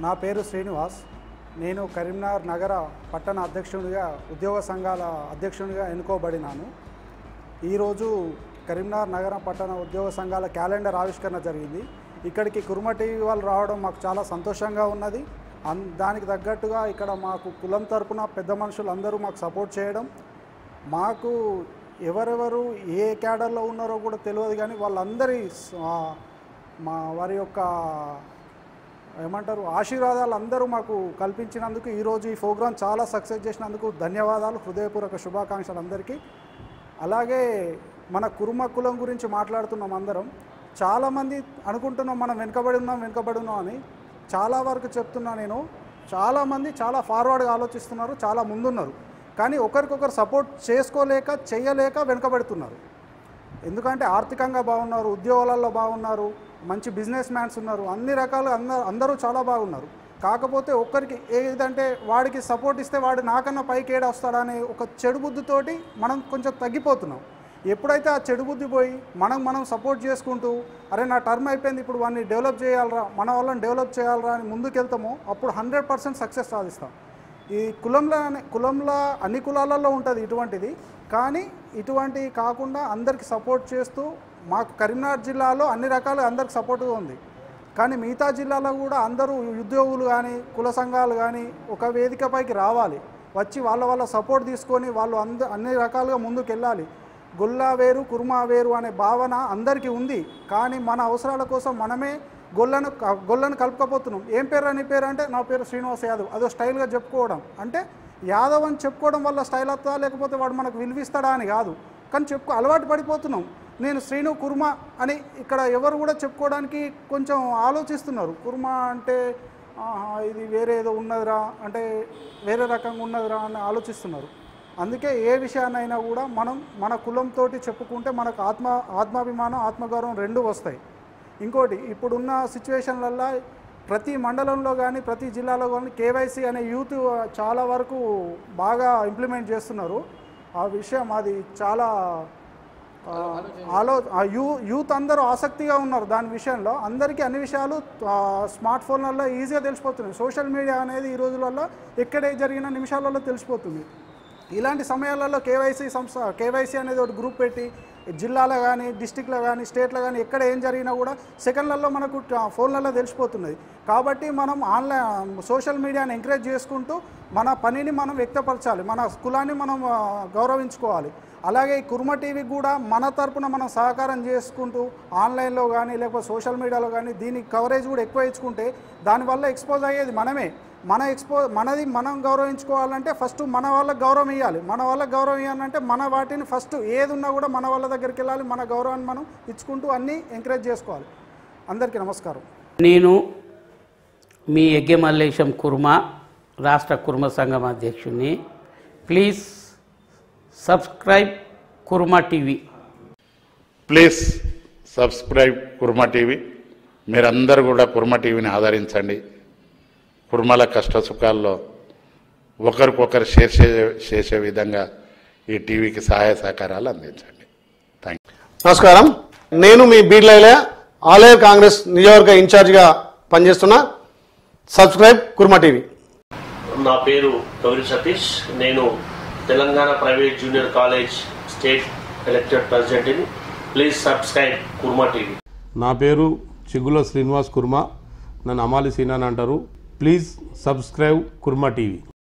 నా పేరు శ్రీనివాస్ నేను కరీంనగర్ నగర పట్టణ అధ్యక్షునిగా ఉద్యోగ సంఘాల అధ్యక్షునిగా ఎన్నుకోబడినాను ఈరోజు కరీంనగర్ నగర పట్టణ ఉద్యోగ సంఘాల క్యాలెండర్ ఆవిష్కరణ జరిగింది ఇక్కడికి కుర్మ టీవీ వాళ్ళు రావడం మాకు చాలా సంతోషంగా ఉన్నది అన్ దానికి తగ్గట్టుగా ఇక్కడ మాకు కులం తరపున పెద్ద మనుషులు అందరూ మాకు సపోర్ట్ చేయడం మాకు ఎవరెవరు ఏ క్యాడర్లో ఉన్నారో కూడా తెలియదు కానీ వాళ్ళందరి స- ఆ, మా వారి యొక్క ఏమంటారు ఆశీర్వాదాలు అందరూ మాకు కల్పించినందుకు ఈరోజు ఈ ప్రోగ్రాం చాలా సక్సెస్ చేసినందుకు ధన్యవాదాలు హృదయపూర్వక శుభాకాంక్షలు అందరికీ అలాగే మన కురుమ కులం గురించి మాట్లాడుతున్నాం అందరం చాలామంది అనుకుంటున్నాం మనం వెనుకబడి ఉన్నాం వెనుకబడి ఉన్నాం అని చాలా వరకు చెప్తున్నా నేను చాలామంది చాలా ఫార్వర్డ్గా ఆలోచిస్తున్నారు చాలా ముందున్నారు కానీ ఒకరికొకరు సపోర్ట్ చేసుకోలేక చేయలేక వెనుకబడుతున్నారు ఎందుకంటే ఆర్థికంగా బాగున్నారు ఉద్యోగాలలో బాగున్నారు మంచి బిజినెస్ మ్యాన్స్ ఉన్నారు అన్ని రకాలు అందరూ అందరూ చాలా బాగున్నారు కాకపోతే ఒక్కరికి ఏదంటే వాడికి సపోర్ట్ ఇస్తే వాడు నాకన్నా పైకి ఏడ వస్తాడనే ఒక చెడు బుద్ధితోటి మనం కొంచెం తగ్గిపోతున్నాం ఎప్పుడైతే ఆ చెడు బుద్ధి పోయి మనం మనం సపోర్ట్ చేసుకుంటూ అరే నా టర్మ్ అయిపోయింది ఇప్పుడు వాడిని డెవలప్ చేయాలరా మన వాళ్ళని డెవలప్ చేయాలరా అని ముందుకెళ్తామో అప్పుడు హండ్రెడ్ పర్సెంట్ సక్సెస్ సాధిస్తాం ఈ కులంలో కులంలో అన్ని కులాలలో ఉంటుంది ఇటువంటిది కానీ ఇటువంటి కాకుండా అందరికి సపోర్ట్ చేస్తూ మాకు కరీంనగర్ జిల్లాలో అన్ని రకాల అందరికి సపోర్ట్గా ఉంది కానీ మిగతా జిల్లాలో కూడా అందరూ ఉద్యోగులు కానీ కుల సంఘాలు కానీ ఒక వేదికపైకి రావాలి వచ్చి వాళ్ళ వాళ్ళ సపోర్ట్ తీసుకొని వాళ్ళు అంద అన్ని రకాలుగా ముందుకు వెళ్ళాలి గొల్లా వేరు కుర్మా వేరు అనే భావన అందరికీ ఉంది కానీ మన అవసరాల కోసం మనమే గొల్లను క- గొల్లను కలుపుకపోతున్నాం ఏం పేరు అని పేరు అంటే నా పేరు శ్రీనివాస్ యాదవ్ అదో స్టైల్గా చెప్పుకోవడం అంటే యాదవ్ అని చెప్పుకోవడం వల్ల స్టైల్ వస్తుందా లేకపోతే వాడు మనకు విలువిస్తాడా అని కాదు కానీ చెప్పుకో అలవాటు పడిపోతున్నాం నేను శ్రీను కుర్మా అని ఇక్కడ ఎవరు కూడా చెప్పుకోవడానికి కొంచెం ఆలోచిస్తున్నారు కుర్మా అంటే ఆహా, ఇది వేరే ఏదో ఉన్నదిరా అంటే వేరే రకంగా ఉన్నదిరా అని ఆలోచిస్తున్నారు అందుకే ఏ విషయాన్నైనా కూడా మనం మన కులంతో చెప్పుకుంటే మనకు ఆత్మ ఆత్మాభిమానం ఆత్మగౌరవం రెండు వస్తాయి ఇంకోటి ఇప్పుడున్న సిచ్యువేషన్లల్లో ప్రతి మండలంలో కానీ ప్రతి జిల్లాలో కానీ కేవైసీ అనే యూత్ చాలా వరకు బాగా ఇంప్లిమెంట్ చేస్తున్నారు ఆ విషయం అది చాలా ఆ, ఆలో ఆ యూ యూత్ అందరూ ఆసక్తిగా ఉన్నారు దాని విషయంలో అందరికీ అన్ని విషయాలు ఆ, స్మార్ట్ ఫోన్లలో ఈజీగా తెలిసిపోతున్నాయి సోషల్ మీడియా అనేది ఈ రోజులలో ఎక్కడే జరిగిన నిమిషాలలో తెలిసిపోతుంది ఇలాంటి సమయాలలో కేవైసీ సంస్థ కేవైసీ అనేది ఒక గ్రూప్ పెట్టి జిల్లాలో కానీ డిస్టిక్లో కానీ స్టేట్లో కానీ ఎక్కడ ఏం జరిగినా కూడా సెకండ్లలో మనకు ట- ఫోన్లలో తెలిసిపోతున్నది కాబట్టి మనం ఆన్లైన్ సోషల్ మీడియాని ఎంకరేజ్ చేసుకుంటూ మన పనిని మనం వ్యక్తపరచాలి మన కులాన్ని మనం ఆ, గౌరవించుకోవాలి అలాగే ఈ కుర్మ టీవీకి కూడా మన తరపున మనం సహకారం చేసుకుంటూ ఆన్లైన్లో కానీ లేకపోతే సోషల్ మీడియాలో కానీ దీని కవరేజ్ కూడా ఎక్కువ ఇచ్చుకుంటే దానివల్ల ఎక్స్పోజ్ అయ్యేది మనమే మన ఎక్స్పో మనది మనం గౌరవించుకోవాలంటే ఫస్ట్ మన వాళ్ళకి గౌరవం ఇవ్వాలి మన వాళ్ళకి గౌరవం ఇవ్వాలంటే మన వాటిని ఫస్ట్ ఏది ఉన్నా కూడా మన వాళ్ళ దగ్గరికి వెళ్ళాలి మన గౌరవాన్ని మనం ఇచ్చుకుంటూ అన్నీ ఎంకరేజ్ చేసుకోవాలి అందరికీ నమస్కారం నేను మీ యజ్ఞమల్లేశం కుర్మ రాష్ట్ర కుర్మ సంఘం అధ్యక్షుడిని please subscribe Kurma TV please subscribe Kurma TV మీరందరూ కూడా కుర్మ టీవీని ఆదరించండి కుర్మల కష్ట సుఖాల్లో ఒకరికొకరు షేర్ చే- చేసే విధంగా ఈ టీవీకి సహాయ సహకారాలు అందించండి థ్యాంక్ యూ నమస్కారం నేను మీ బీడ్లైల ఆలయ కాంగ్రెస్ నియోజకవర్గ ఇన్ఛార్జిగా పనిచేస్తున్నా సబ్స్క్రైబ్ కుర్మా టీవీ నా పేరు గౌరి సతీష్ నేను Telangana private junior college state elected ప్రెసిడెంట్ని ప్లీజ్ సబ్స్క్రైబ్ కుర్మా టీవీ నా పేరు చిగుల శ్రీనివాస్ కుర్మా నన్ను అమాలి సీనా అని అంటారు ప్లీజ్ సబ్స్క్రైబ్ కుర్మా టీవీ